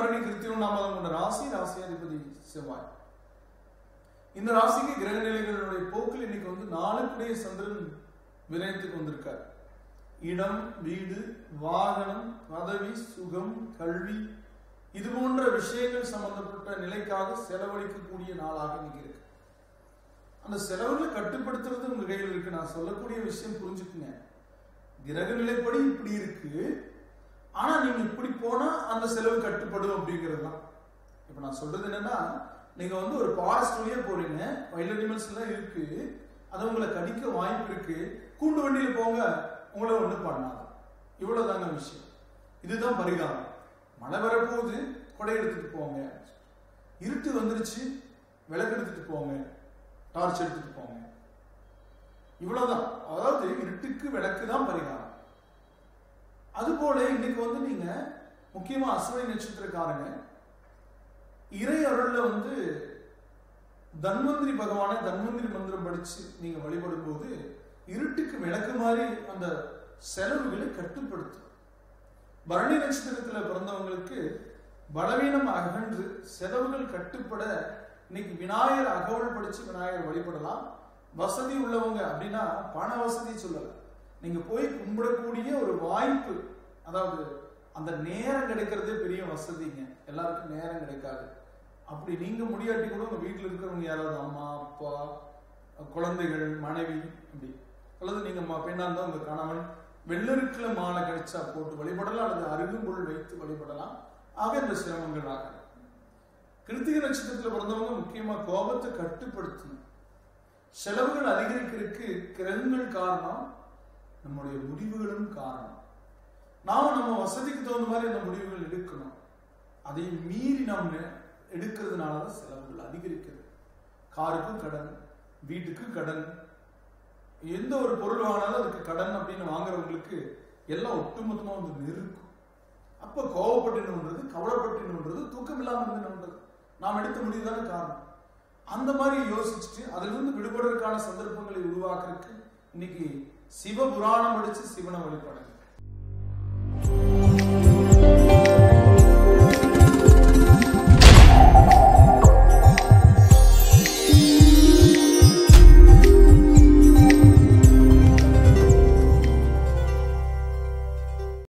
பரணி கிருத்தியம் நாமதம் கொண்ட ராசி ராசியாதிபதி செவ்வாய் இந்த ராசிக்கு கிரக நிலைகளுடைய போக்கில் இன்னைக்கு வந்து நாளுக்குடைய சந்திரன் வினயத்துக்கு வந்திருக்கார் இடம் வீடு வாகனம் பதவி சுகம் கல்வி இது போன்ற விஷயங்கள் சம்பந்தப்பட்ட நிலைக்காக செலவழிக்கக்கூடிய நாளாக இன்னைக்கு இருக்கு அந்த செலவுகளை கட்டுப்படுத்துறது உங்க கையில் இருக்கு நான் சொல்லக்கூடிய விஷயம் புரிஞ்சுக்குங்க கிரக நிலைப்படி இப்படி இருக்கு ஆனா நீங்க இப்படி போனா அந்த செலவு கட்டுப்படும் அப்படிங்கிறது தான் இப்ப நான் சொல்றது என்னன்னா நீங்க வந்து ஒரு ஃபாரஸ்ட் வழியா போறீங்க வைல்ட் அனிமல்ஸ் எல்லாம் இருக்கு அது உங்களை கடிக்க வாய்ப்பு இருக்கு கூண்டு வண்டியில போங்க உங்களை ஒண்ணும் பண்ணாது இவ்வளவுதாங்க விஷயம் இதுதான் பரிகாரம் மழை வரப்போகுது கொடை எடுத்துட்டு போங்க இருட்டு வந்துருச்சு விளக்கு எடுத்துட்டு போங்க டார்ச் எடுத்துட்டு போங்க இவ்வளவுதான் அதாவது இருட்டுக்கு விளக்கு தான் பரிகாரம் அதுபோல இன்னைக்கு வந்து நீங்க முக்கியமா அஸ்வினி நட்சத்திரக்காரங்க இறை அருள்ல வந்து தன்வந்திரி பகவானை தன்வந்திரி மந்திரம் படிச்சு நீங்க வழிபடும் போது இருட்டுக்கு விளக்கு மாதிரி அந்த செலவுகளை கட்டுப்படுத்தும் பரணி நட்சத்திரத்துல பிறந்தவங்களுக்கு பலவீனம் அகன்று செலவுகள் கட்டுப்பட இன்னைக்கு விநாயகர் அகவல் படிச்சு விநாயகர் வழிபடலாம் வசதி உள்ளவங்க அப்படின்னா பண வசதி சொல்லல நீங்க போய் கும்பிடக்கூடிய ஒரு வாய்ப்பு அதாவது அந்த நேரம் கிடைக்கிறதே பெரிய வசதிங்க எல்லாருக்கும் நேரம் கிடைக்காது அப்படி நீங்க முடியாட்டி கூட உங்க வீட்டில் இருக்கிறவங்க யாராவது அம்மா அப்பா குழந்தைகள் மனைவி அப்படி அல்லது நீங்க ம- பெண்ணா இருந்தா உங்க கணவன் வெள்ளருக்குல மாலை கிடைச்சா போட்டு வழிபடலாம் அல்லது அருகும்பொருள் வைத்து வழிபடலாம் ஆக இந்த சிரமங்கள் ஆகாது கிருத்திகை நட்சத்திரத்துல பிறந்தவங்க முக்கியமா கோபத்தை கட்டுப்படுத்தணும் செலவுகள் அதிகரிக்கிறதுக்கு கிரகங்கள் காரணம் நம்முடைய முடிவுகளும் காரணம் நாம நம்ம வசதிக்கு தகுந்த மாதிரி அந்த முடிவுகள் எடுக்கணும் அதை மீறி நாம் நெ- எடுக்கிறதுனால தான் செலவுகள் அதிகரிக்கிறது காருக்கு கடன் வீட்டுக்கு கடன் எந்த ஒரு பொருள் வாங்கினாலும் அதுக்கு கடன் அப்படின்னு வாங்குறவங்களுக்கு எல்லாம் ஒட்டுமொத்தமா வந்து நெருக்கும் அப்ப கோவப்பட்டுன்றது கவலைப்பட்டுன்றது தூக்கம் இல்லாம இருந்துன்றது நாம் எடுத்த முடிவு தானே காரணம் அந்த மாதிரி யோசிச்சுட்டு அதிலிருந்து விடுபடுறதுக்கான சந்தர்ப்பங்களை உருவாக்குறதுக்கு இன்னைக்கு சிவ புராணம் படிச்சு சிவனை வழிபடுங்க